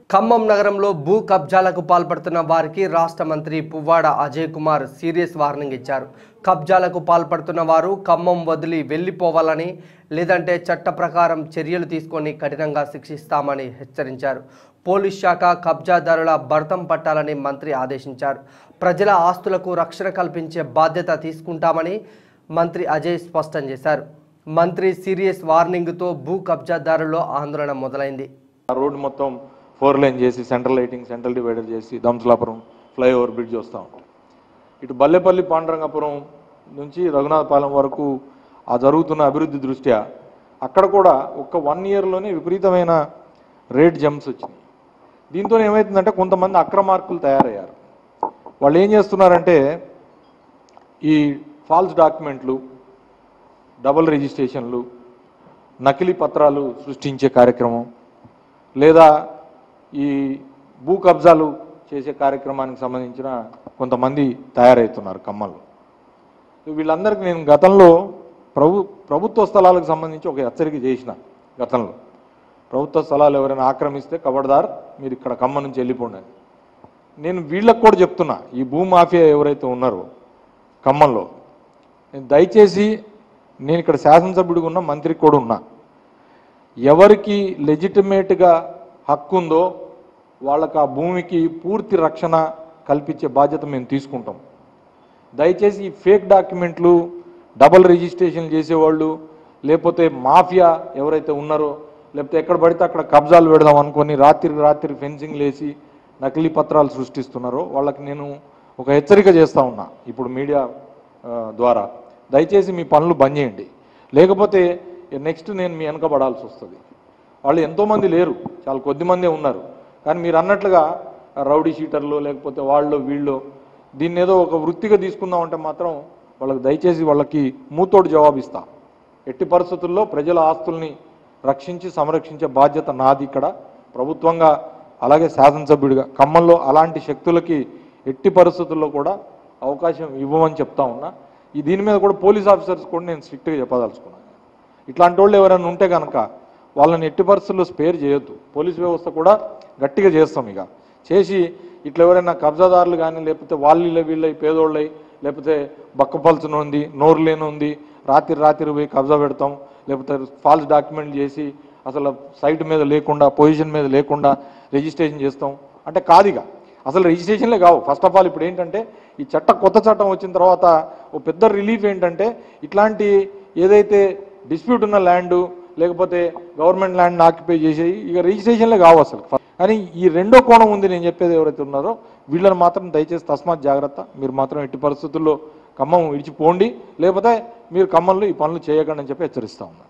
ఖమ్మం నగరంలో భూ కబ్జాలకు పాల్పడుతున్న వారికి రాష్ట్ర మంత్రి పువ్వాడ అజయ్ కుమార్ సీరియస్ వార్నింగ్ ఇచ్చారు కబ్జాలకు పాల్పడుతున్న వారు ఖమ్మం వదిలి వెళ్ళిపోవాలని లేదంటే చట్ట ప్రకారం చర్యలు తీసుకొని కఠినంగా శిక్షిస్తామని హెచ్చరించారు పోలీస్ శాఖ కబ్జాదారుల భర్తం పట్టాలని మంత్రి ఆదేశించారు ప్రజల ఆస్తులకు రక్షణ కల్పించే బాధ్యత తీసుకుంటామని మంత్రి అజయ్ స్పష్టం చేశారు మంత్రి సీరియస్ వార్నింగ్తో భూ కబ్జాదారుల్లో ఆందోళన మొదలైంది ఆ రోడ్డు మొత్తం ఫోర్ లైన్ చేసి సెంట్రల్ లైటింగ్ సెంట్రల్ డివైడర్ చేసి దంసలాపురం ఫ్లైఓవర్ బ్రిడ్జ్ వస్తాం ఇటు బల్లెపల్లి పాండురంగపురం నుంచి రఘునాథపాలెం వరకు ఆ జరుగుతున్న అభివృద్ధి దృష్ట్యా అక్కడ కూడా ఒక్క వన్ ఇయర్లోనే విపరీతమైన రేట్ జంప్స్ వచ్చినాయి దీంతో ఏమవుతుందంటే కొంతమంది అక్రమార్కులు తయారయ్యారు వాళ్ళు ఏం చేస్తున్నారంటే ఈ ఫాల్స్ డాక్యుమెంట్లు డబుల్ రిజిస్ట్రేషన్లు నకిలీ పత్రాలు సృష్టించే కార్యక్రమం లేదా ఈ భూ కబ్జాలు చేసే కార్యక్రమానికి సంబంధించిన కొంతమంది తయారవుతున్నారు ఖమ్మంలో వీళ్ళందరికీ నేను గతంలో ప్రభు ప్రభుత్వ స్థలాలకు సంబంధించి ఒక హెచ్చరిక చేసిన గతంలో ప్రభుత్వ స్థలాలు ఎవరైనా ఆక్రమిస్తే కబడ్దార్ మీరు ఇక్కడ ఖమ్మం నుంచి వెళ్ళిపోండి అని. నేను వీళ్ళకు కూడా చెప్తున్నా ఈ భూ మాఫియా ఎవరైతే ఉన్నారో ఖమ్మంలో నేను దయచేసి నేను ఇక్కడ శాసనసభ్యుడిగా ఉన్న మంత్రికి కూడా ఉన్నా ఎవరికి లెజిటిమేట్గా హక్కు ఉందో వాళ్ళకి ఆ భూమికి పూర్తి రక్షణ కల్పించే బాధ్యత మేము తీసుకుంటాం దయచేసి ఈ ఫేక్ డాక్యుమెంట్లు డబల్ రిజిస్ట్రేషన్ చేసేవాళ్ళు లేకపోతే మాఫియా ఎవరైతే ఉన్నారో లేకపోతే ఎక్కడ పడితే అక్కడ కబ్జాలు పెడదాం అనుకొని రాత్రి రాత్రి ఫెన్సింగ్ లేసి నకిలీ పత్రాలు సృష్టిస్తున్నారో వాళ్ళకి నేను ఒక హెచ్చరిక చేస్తా ఉన్నా ఇప్పుడు మీడియా ఆ, ద్వారా దయచేసి మీ పనులు బంద్ చేయండి లేకపోతే నెక్స్ట్ నేను మీ వెనకబడాల్సి వస్తుంది వాళ్ళు ఎంతోమంది లేరు చాలా కొద్ది మందే ఉన్నారు కానీ మీరు అన్నట్లుగా రౌడీ షీటర్లు లేకపోతే వాళ్ళు వీళ్ళు దీన్ని ఏదో ఒక వృత్తిగా తీసుకుందాం అంటే మాత్రం వాళ్ళకి దయచేసి వాళ్ళకి మూతోడు జవాబిస్తా ఎట్టి పరిస్థితుల్లో ప్రజల ఆస్తుల్ని రక్షించి సంరక్షించే బాధ్యత నాది ఇక్కడ ప్రభుత్వంగా అలాగే శాసనసభ్యుడిగా ఖమ్మంలో అలాంటి శక్తులకి ఎట్టి పరిస్థితుల్లో కూడా అవకాశం ఇవ్వమని చెప్తా ఉన్నా ఈ దీని మీద కూడా పోలీస్ ఆఫీసర్స్ కూడా నేను స్ట్రిక్ట్గా చెప్పదలుచుకున్నాను ఇట్లాంటి వాళ్ళు ఎవరైనా ఉంటే కనుక వాళ్ళని ఎట్టి పరిస్థితుల్లో స్పేర్ చేయొద్దు పోలీస్ వ్యవస్థ కూడా గట్టిగా చేస్తాం ఇక చేసి ఇట్లా ఎవరైనా కబ్జాదారులు కానీ లేకపోతే వాళ్ళ వీళ్ళై పేదోళ్ళై లేకపోతే బక్కపల్చున ఉంది నోరు లేని ఉంది రాత్రి రాత్రి పోయి కబ్జా పెడతాం లేకపోతే ఫాల్స్ డాక్యుమెంట్ చేసి అసలు సైట్ మీద లేకుండా పొజిషన్ మీద లేకుండా రిజిస్ట్రేషన్ చేస్తాం అంటే కాదుగా అసలు రిజిస్ట్రేషన్లే కావు ఫస్ట్ ఆఫ్ ఆల్ ఇప్పుడు ఏంటంటే ఈ చట్టం కొత్త చట్టం వచ్చిన తర్వాత ఓ పెద్ద రిలీఫ్ ఏంటంటే ఇట్లాంటి ఏదైతే డిస్ప్యూట్ ఉన్న ల్యాండ్ లేకపోతే గవర్నమెంట్ ల్యాండ్ ఆక్యుపై చేసేవి ఇక రిజిస్ట్రేషన్లే కావు అసలు కానీ ఈ రెండో కోణం ఉంది నేను చెప్పేది ఎవరైతే ఉన్నారో వీళ్ళని మాత్రం దయచేసి తస్మాత్ జాగ్రత్త మీరు మాత్రం ఎట్టి పరిస్థితుల్లో ఖమ్మం విడిచిపోండి లేకపోతే మీరు ఖమ్మంలో ఈ పనులు చేయకండి అని చెప్పి హెచ్చరిస్తా ఉన్నాను